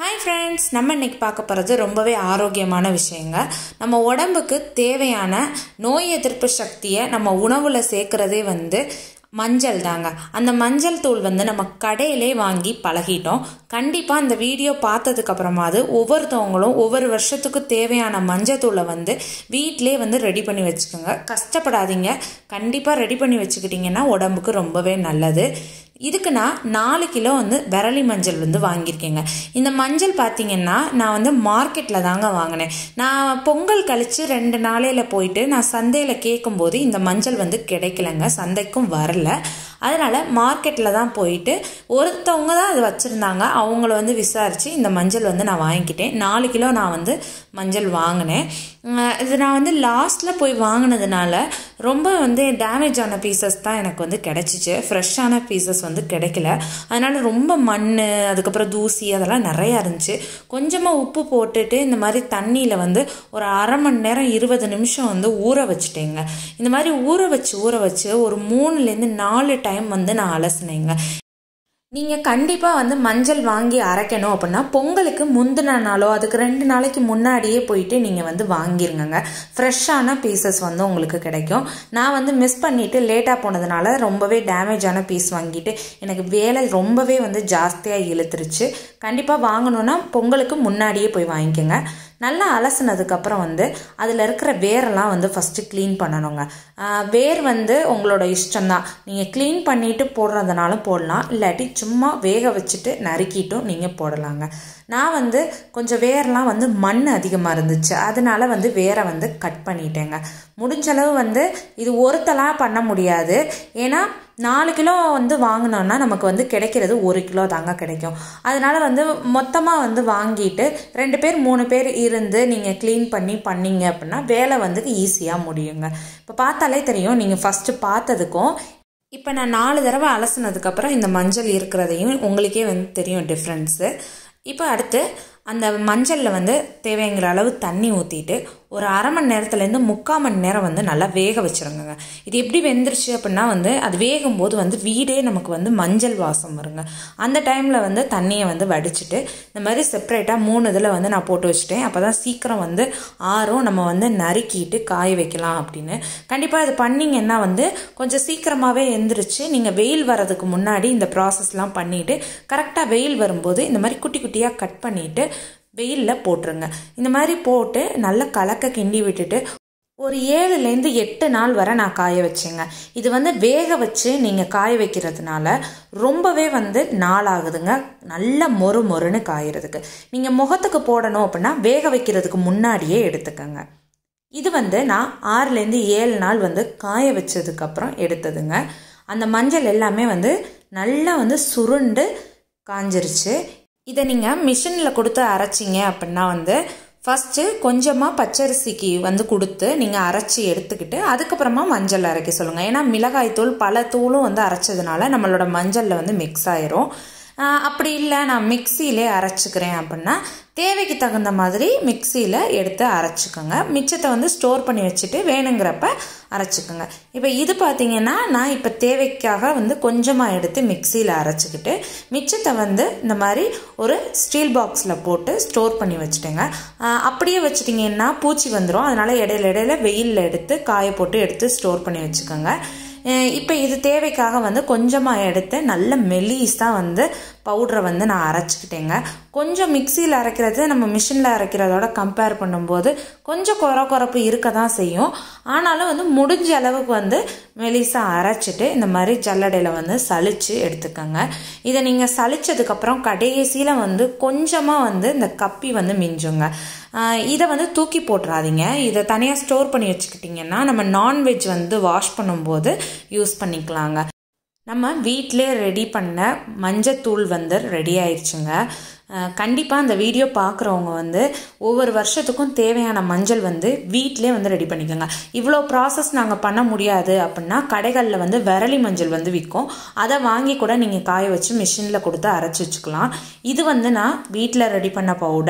hi friends நம்ம இன்னைக்கு பார்க்க போகிறது ரொம்பவே ஆரோக்கியமான விஷயங்க நம்ம உடம்புக்கு தேவையான நோய் எதிர்ப்பு சக்தியை நம்ம உணவில் சேர்க்குறதே வந்து மஞ்சள் தாங்க அந்த மஞ்சள் தூள் வந்து நம்ம கடையிலே வாங்கி பழகிட்டோம் கண்டிப்பாக இந்த வீடியோ பார்த்ததுக்கு அப்புறமாவது ஒவ்வொருத்தவங்களும் ஒவ்வொரு வருஷத்துக்கு தேவையான மஞ்சள் தூளை வந்து வீட்டிலே வந்து ரெடி பண்ணி வச்சுக்கோங்க கஷ்டப்படாதீங்க கண்டிப்பாக ரெடி பண்ணி வச்சுக்கிட்டிங்கன்னா உடம்புக்கு ரொம்பவே நல்லது இதுக்கு நான் நாலு கிலோ வந்து விரலி மஞ்சள் வந்து வாங்கியிருக்கேங்க இந்த மஞ்சள் பார்த்தீங்கன்னா நான் வந்து மார்க்கெட்டில் தாங்க வாங்கினேன் நான் பொங்கல் கழித்து ரெண்டு நாளையில் போயிட்டு நான் சந்தையில் கேட்கும்போது இந்த மஞ்சள் வந்து கிடைக்கலங்க சந்தைக்கும் வரல அதனால் மார்க்கெட்டில் தான் போயிட்டு ஒருத்தவங்க தான் அது வச்சுருந்தாங்க அவங்கள வந்து விசாரித்து இந்த மஞ்சள் வந்து நான் வாங்கிக்கிட்டேன் நாலு கிலோ நான் வந்து மஞ்சள் வாங்கினேன் இது நான் வந்து லாஸ்ட்டில் போய் வாங்கினதுனால ரொம்ப வந்து டேமேஜ் ஆன பீசஸ் தான் எனக்கு வந்து கிடச்சிச்சு ஃப்ரெஷ்ஷான பீசஸ் வந்து கிடைக்கல அதனால் ரொம்ப மண் அதுக்கப்புறம் தூசி அதெல்லாம் நிறையா இருந்துச்சு கொஞ்சமாக உப்பு போட்டுட்டு இந்த மாதிரி தண்ணியில் வந்து ஒரு அரை மணி நேரம் இருபது நிமிஷம் வந்து ஊற வச்சுட்டேங்க இந்த மாதிரி ஊற வச்சு ஊற வச்சு ஒரு மூணுலேருந்து நாலு டைம் வந்து நான் அலசினேங்க நீங்கள் கண்டிப்பாக வந்து மஞ்சள் வாங்கி அரைக்கணும் அப்படின்னா பொங்கலுக்கு முந்தின நாளோ அதுக்கு ரெண்டு நாளைக்கு முன்னாடியே போயிட்டு நீங்கள் வந்து வாங்கிருங்க ஃப்ரெஷ்ஷான பீசஸ் வந்து உங்களுக்கு கிடைக்கும் நான் வந்து மிஸ் பண்ணிவிட்டு லேட்டாக போனதுனால ரொம்பவே டேமேஜான பீஸ் வாங்கிட்டு எனக்கு வேலை ரொம்பவே வந்து ஜாஸ்தியாக இழுத்துருச்சு கண்டிப்பாக வாங்கணுன்னா பொங்கலுக்கு முன்னாடியே போய் வாங்கிக்கோங்க நல்லா அலசினதுக்கப்புறம் வந்து அதில் இருக்கிற வேரெல்லாம் வந்து ஃபஸ்ட்டு க்ளீன் பண்ணணுங்க வேர் வந்து உங்களோட இஷ்டம்தான் நீங்கள் க்ளீன் பண்ணிவிட்டு போடுறதுனாலும் போடலாம் இல்லாட்டி சும்மா வேக வச்சுட்டு நறுக்கிட்டும் நீங்கள் போடலாங்க நான் வந்து கொஞ்சம் வேர்லாம் வந்து மண் அதிகமாக இருந்துச்சு அதனால வந்து வேரை வந்து கட் பண்ணிட்டேங்க முடிஞ்ச அளவு வந்து இது ஒருத்தலாம் பண்ண முடியாது ஏன்னா நாலு கிலோ வந்து வாங்கினோன்னா நமக்கு வந்து கிடைக்கிறது ஒரு கிலோ தாங்க கிடைக்கும் அதனால வந்து மொத்தமாக வந்து வாங்கிட்டு ரெண்டு பேர் மூணு பேர் இருந்து நீங்கள் க்ளீன் பண்ணி பண்ணீங்க அப்படின்னா வேலை வந்து ஈஸியாக முடியுங்க இப்போ பார்த்தாலே தெரியும் நீங்கள் ஃபஸ்ட்டு பார்த்ததுக்கும் இப்போ நான் நாலு தடவை அலசினதுக்கப்புறம் இந்த மஞ்சள் இருக்கிறதையும் உங்களுக்கே வந்து தெரியும் டிஃப்ரென்ஸு இப்போ அடுத்து அந்த மஞ்சளில் வந்து தேவைங்கிற அளவு தண்ணி ஊற்றிட்டு ஒரு அரை மணி நேரத்துலேருந்து முக்கால் மணி நேரம் வந்து நல்லா வேக வச்சுருங்க இது எப்படி வெந்துருச்சு அப்படின்னா வந்து அது வேகும் போது வந்து வீடே நமக்கு வந்து மஞ்சள் வாசம் வருங்க அந்த டைமில் வந்து தண்ணியை வந்து வடிச்சிட்டு இந்த மாதிரி செப்பரேட்டாக மூணு இதில் வந்து நான் போட்டு வச்சுட்டேன் அப்போ தான் சீக்கிரம் வந்து ஆறும் நம்ம வந்து நறுக்கிட்டு காய வைக்கலாம் அப்படின்னு கண்டிப்பாக இது பண்ணிங்கன்னா வந்து கொஞ்சம் சீக்கிரமாகவே எந்திரிச்சு நீங்கள் வெயில் வர்றதுக்கு முன்னாடி இந்த ப்ராசஸ்லாம் பண்ணிவிட்டு கரெக்டாக வெயில் வரும்போது இந்த மாதிரி குட்டி குட்டியாக கட் பண்ணிவிட்டு வெயிலில் போட்டுருங்க இந்த மாதிரி போட்டு நல்லா கலக்க கிண்டி விட்டுட்டு ஒரு ஏழுலேருந்து எட்டு நாள் வரை நான் காய வச்சேங்க இது வந்து வேக வச்சு நீங்கள் காய வைக்கிறதுனால ரொம்பவே வந்து நாள் ஆகுதுங்க நல்ல மொறு மொறுன்னு காயறதுக்கு நீங்கள் முகத்துக்கு போடணும் அப்படின்னா வேக வைக்கிறதுக்கு முன்னாடியே எடுத்துக்கோங்க இது வந்து நான் ஆறுலேருந்து ஏழு நாள் வந்து காய வச்சதுக்கப்புறம் எடுத்ததுங்க அந்த மஞ்சள் எல்லாமே வந்து நல்லா வந்து சுருண்டு காஞ்சிருச்சு இதை நீங்கள் மிஷினில் கொடுத்து அரைச்சிங்க அப்படின்னா வந்து ஃபஸ்ட்டு கொஞ்சமாக பச்சரிசிக்கு வந்து கொடுத்து நீங்கள் அரைச்சி எடுத்துக்கிட்டு அதுக்கப்புறமா மஞ்சள் அரைக்க சொல்லுங்கள் ஏன்னா மிளகாய் தூள் பல தூளும் வந்து அரைச்சதுனால நம்மளோட மஞ்சளில் வந்து மிக்ஸ் ஆயிரும் அப்படி இல்லை நான் மிக்சியிலே அரைச்சிக்கிறேன் அப்படின்னா தேவைக்கு தகுந்த மாதிரி மிக்சியில் எடுத்து அரைச்சிக்கோங்க மிச்சத்தை வந்து ஸ்டோர் பண்ணி வச்சுட்டு வேணுங்கிறப்ப அரைச்சிக்கோங்க இப்போ இது பார்த்தீங்கன்னா நான் இப்போ தேவைக்காக வந்து கொஞ்சமாக எடுத்து மிக்சியில் அரைச்சிக்கிட்டு மிச்சத்தை வந்து இந்த மாதிரி ஒரு ஸ்டீல் பாக்ஸில் போட்டு ஸ்டோர் பண்ணி வச்சுட்டேங்க அப்படியே வச்சுட்டிங்கன்னா பூச்சி வந்துடும் அதனால் இடையில இடையில வெயிலில் எடுத்து காய போட்டு எடுத்து ஸ்டோர் பண்ணி வச்சுக்கோங்க இப்போ இது தேவைக்காக வந்து கொஞ்சமாக எடுத்து நல்ல மெலிஸாக வந்து பவுட்ரை வந்து நான் அரைச்சிக்கிட்டேங்க கொஞ்சம் மிக்சியில் அரைக்கிறது நம்ம மிஷினில் அரைக்கிறதோட கம்பேர் பண்ணும்போது கொஞ்சம் குறை குறப்பு இருக்க தான் செய்யும் ஆனாலும் வந்து முடிஞ்ச அளவுக்கு வந்து மெலிசாக அரைச்சிட்டு இந்த மாதிரி ஜல்லடையில் வந்து சளிச்சு எடுத்துக்கோங்க இதை நீங்கள் சளிச்சதுக்கப்புறம் கடைசியில் வந்து கொஞ்சமாக வந்து இந்த கப்பி வந்து மிஞ்சுங்க இதை வந்து தூக்கி போட்டுறாதீங்க இதை தனியாக ஸ்டோர் பண்ணி வச்சுக்கிட்டிங்கன்னா நம்ம நான்வெஜ் வந்து வாஷ் பண்ணும்போது யூஸ் பண்ணிக்கலாங்க நம்ம வீட்டிலே ரெடி பண்ண மஞ்சத்தூள் வந்து ரெடி ஆயிடுச்சுங்க கண்டிப்பாக அந்த வீடியோ பார்க்குறவங்க வந்து ஒவ்வொரு வருஷத்துக்கும் தேவையான மஞ்சள் வந்து வீட்டிலே வந்து ரெடி பண்ணிக்கோங்க இவ்வளோ ப்ராசஸ் நாங்கள் பண்ண முடியாது அப்படின்னா கடைகளில் வந்து விரலி மஞ்சள் வந்து விற்கும் அதை வாங்கி கூட நீங்கள் காய வச்சு மிஷினில் கொடுத்து அரைச்சி வச்சுக்கலாம் இது வந்து நான் வீட்டில் ரெடி பண்ண பவுடர்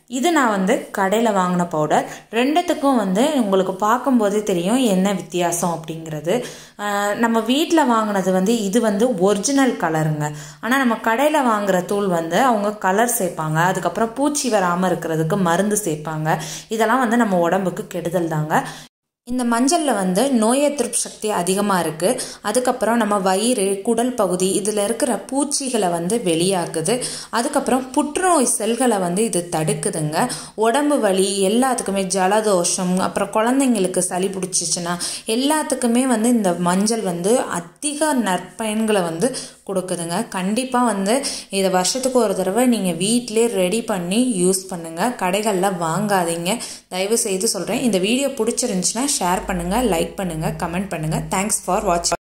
இது நான் வந்து கடையில் வாங்கின பவுடர் ரெண்டுத்துக்கும் வந்து உங்களுக்கு பார்க்கும்போதே தெரியும் என்ன வித்தியாசம் அப்படிங்கிறது ஆஹ் நம்ம வீட்டில் வாங்கினது வந்து இது வந்து ஒரிஜினல் கலருங்க ஆனால் நம்ம கடையில் வாங்குற தூள் வந்து அவங்க கலர் சேர்ப்பாங்க அதுக்கப்புறம் பூச்சி வராமல் இருக்கிறதுக்கு மருந்து சேர்ப்பாங்க இதெல்லாம் வந்து நம்ம உடம்புக்கு கெடுதல் தாங்க இந்த மஞ்சளில் வந்து நோய் எதிர்ப்பு சக்தி அதிகமாக இருக்குது அதுக்கப்புறம் நம்ம வயிறு குடல் பகுதி இதில் இருக்கிற பூச்சிகளை வந்து வெளியாக்குது அதுக்கப்புறம் புற்றுநோய் செல்களை வந்து இது தடுக்குதுங்க உடம்பு வலி எல்லாத்துக்குமே ஜலதோஷம் அப்புறம் குழந்தைங்களுக்கு சளி பிடிச்சிச்சின்னா எல்லாத்துக்குமே வந்து இந்த மஞ்சள் வந்து அதிக நற்பயன்களை வந்து கொடுக்குதுங்க கண்டிப்பாக வந்து இதை வருஷத்துக்கு ஒரு தடவை நீங்கள் வீட்டிலே ரெடி பண்ணி யூஸ் பண்ணுங்கள் கடைகளில் வாங்காதீங்க தயவு செய்து சொல்கிறேன் இந்த வீடியோ பிடிச்சிருந்துச்சுன்னா ஷேர் பண்ணுங்கள் லைக் பண்ணுங்கள் கமெண்ட் பண்ணுங்கள் தேங்க்ஸ் ஃபார் வாட்சிங்